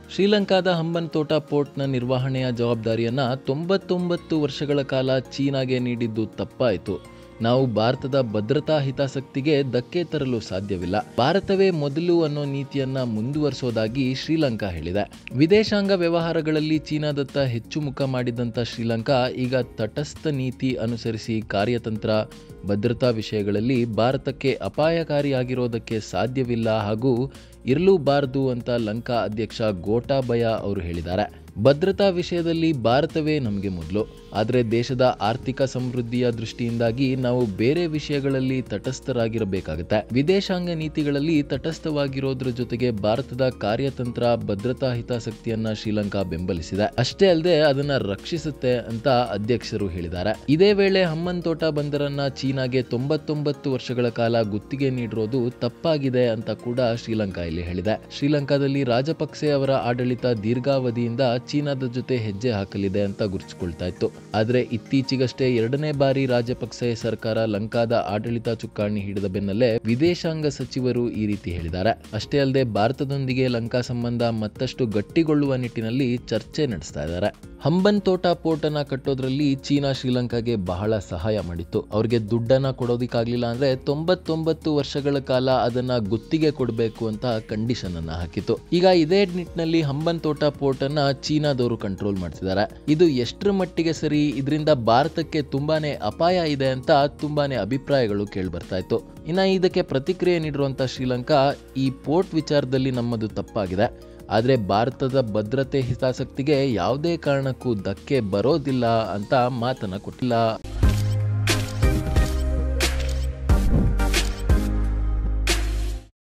ಶ್ರೀಲಂಕಾದ ಹಂಬನ್ ತೋಟ ಪೋರ್ಟ್ನ ನಿರ್ವಹಣೆಯ ಜವಾಬ್ದಾರಿಯನ್ನ ತೊಂಬತ್ತೊಂಬತ್ತು ವರ್ಷಗಳ ಕಾಲ ಚೀನಾಗೆ ನೀಡಿದ್ದು ತಪ್ಪಾಯಿತು ನಾವು ಭಾರತದ ಭದ್ರತಾ ಹಿತಾಸಕ್ತಿಗೆ ಧಕ್ಕೆ ತರಲು ಸಾಧ್ಯವಿಲ್ಲ ಭಾರತವೇ ಮೊದಲು ಅನ್ನೋ ನೀತಿಯನ್ನ ಮುಂದುವರಿಸೋದಾಗಿ ಶ್ರೀಲಂಕಾ ಹೇಳಿದೆ ವಿದೇಶಾಂಗ ವ್ಯವಹಾರಗಳಲ್ಲಿ ಚೀನಾದತ್ತ ಹೆಚ್ಚು ಮುಖ ಮಾಡಿದಂಥ ಶ್ರೀಲಂಕಾ ಈಗ ತಟಸ್ಥ ನೀತಿ ಅನುಸರಿಸಿ ಕಾರ್ಯತಂತ್ರ ಭದ್ರತಾ ವಿಷಯಗಳಲ್ಲಿ ಭಾರತಕ್ಕೆ ಅಪಾಯಕಾರಿಯಾಗಿರೋದಕ್ಕೆ ಸಾಧ್ಯವಿಲ್ಲ ಹಾಗೂ ಇರಲೂಬಾರದು ಅಂತ ಲಂಕಾ ಅಧ್ಯಕ್ಷ ಗೋಟಾಬಯ ಅವರು ಹೇಳಿದ್ದಾರೆ ಭದ್ರತಾ ವಿಷಯದಲ್ಲಿ ಭಾರತವೇ ನಮಗೆ ಮೊದಲು ಆದರೆ ದೇಶದ ಆರ್ಥಿಕ ಸಮೃದ್ಧಿಯ ದೃಷ್ಟಿಯಿಂದಾಗಿ ನಾವು ಬೇರೆ ವಿಷಯಗಳಲ್ಲಿ ತಟಸ್ಥರಾಗಿರಬೇಕಾಗುತ್ತೆ ವಿದೇಶಾಂಗ ನೀತಿಗಳಲ್ಲಿ ತಟಸ್ಥವಾಗಿರೋದ್ರ ಜೊತೆಗೆ ಭಾರತದ ಕಾರ್ಯತಂತ್ರ ಭದ್ರತಾ ಹಿತಾಸಕ್ತಿಯನ್ನ ಶ್ರೀಲಂಕಾ ಬೆಂಬಲಿಸಿದೆ ಅಷ್ಟೇ ಅಲ್ಲದೆ ಅದನ್ನ ರಕ್ಷಿಸುತ್ತೆ ಅಂತ ಅಧ್ಯಕ್ಷರು ಹೇಳಿದ್ದಾರೆ ಇದೇ ವೇಳೆ ಹಮ್ಮನ್ ತೋಟ ಬಂದರನ್ನ ಚೀನಾಗೆ ತೊಂಬತ್ತೊಂಬತ್ತು ವರ್ಷಗಳ ಕಾಲ ಗುತ್ತಿಗೆ ನೀಡಿರೋದು ತಪ್ಪಾಗಿದೆ ಅಂತ ಕೂಡ ಶ್ರೀಲಂಕಾ ಇಲ್ಲಿ ಹೇಳಿದೆ ಶ್ರೀಲಂಕಾದಲ್ಲಿ ರಾಜಪಕ್ಸೆ ಅವರ ಆಡಳಿತ ದೀರ್ಘಾವಧಿಯಿಂದ ಚೀನಾದ ಜೊತೆ ಹೆಜ್ಜೆ ಹಾಕಲಿದೆ ಅಂತ ಗುರುತಿಸಿಕೊಳ್ತಾ ಇತ್ತು ಆದರೆ ಇತ್ತೀಚೆಗಷ್ಟೇ ಎರಡನೇ ಬಾರಿ ರಾಜಪಕ್ಸೆ ಸರ್ಕಾರ ಲಂಕಾದ ಆಡಳಿತ ಚುಕ್ಕಾಣಿ ಹಿಡಿದ ಬೆನ್ನಲ್ಲೇ ವಿದೇಶಾಂಗ ಸಚಿವರು ಈ ರೀತಿ ಹೇಳಿದ್ದಾರೆ ಅಷ್ಟೇ ಅಲ್ಲದೆ ಭಾರತದೊಂದಿಗೆ ಲಂಕಾ ಸಂಬಂಧ ಮತ್ತಷ್ಟು ಗಟ್ಟಿಗೊಳ್ಳುವ ನಿಟ್ಟಿನಲ್ಲಿ ಚರ್ಚೆ ನಡೆಸ್ತಾ ಇದ್ದಾರೆ ಹಂಬನ್ ತೋಟ ಪೋರ್ಟ್ ಅನ್ನ ಕಟ್ಟೋದ್ರಲ್ಲಿ ಚೀನಾ ಶ್ರೀಲಂಕಾಗೆ ಬಹಳ ಸಹಾಯ ಮಾಡಿತ್ತು ಅವ್ರಿಗೆ ದುಡ್ಡನ್ನ ಕೊಡೋದಿಕ್ಕಾಗ್ಲಿಲ್ಲ ಅಂದ್ರೆ ತೊಂಬತ್ತೊಂಬತ್ತು ವರ್ಷಗಳ ಕಾಲ ಅದನ್ನ ಗುತ್ತಿಗೆ ಕೊಡಬೇಕು ಅಂತ ಕಂಡೀಷನ್ ಅನ್ನ ಹಾಕಿತ್ತು ಈಗ ಇದೇ ನಿಟ್ಟಿನಲ್ಲಿ ಹಂಬನ್ ತೋಟ ಪೋರ್ಟ್ ಅನ್ನ ಚೀನಾದವರು ಕಂಟ್ರೋಲ್ ಮಾಡ್ತಿದ್ದಾರೆ ಇದು ಎಷ್ಟರ ಮಟ್ಟಿಗೆ ಸರಿ ಇದರಿಂದ ಭಾರತಕ್ಕೆ ತುಂಬಾನೇ ಅಪಾಯ ಇದೆ ಅಂತ ತುಂಬಾನೇ ಅಭಿಪ್ರಾಯಗಳು ಕೇಳಿ ಬರ್ತಾ ಇತ್ತು ಇನ್ನ ಇದಕ್ಕೆ ಪ್ರತಿಕ್ರಿಯೆ ನೀಡಿರುವಂತ ಶ್ರೀಲಂಕಾ ಈ ಪೋರ್ಟ್ ವಿಚಾರದಲ್ಲಿ ನಮ್ಮದು ತಪ್ಪಾಗಿದೆ ಆದರೆ ಭಾರತದ ಭದ್ರತೆ ಹಿತಾಸಕ್ತಿಗೆ ಯಾವುದೇ ಕಾರಣಕ್ಕೂ ಧಕ್ಕೆ ಬರೋದಿಲ್ಲ ಅಂತ ಮಾತನ್ನ ಕೊಟ್ಟಿಲ್ಲ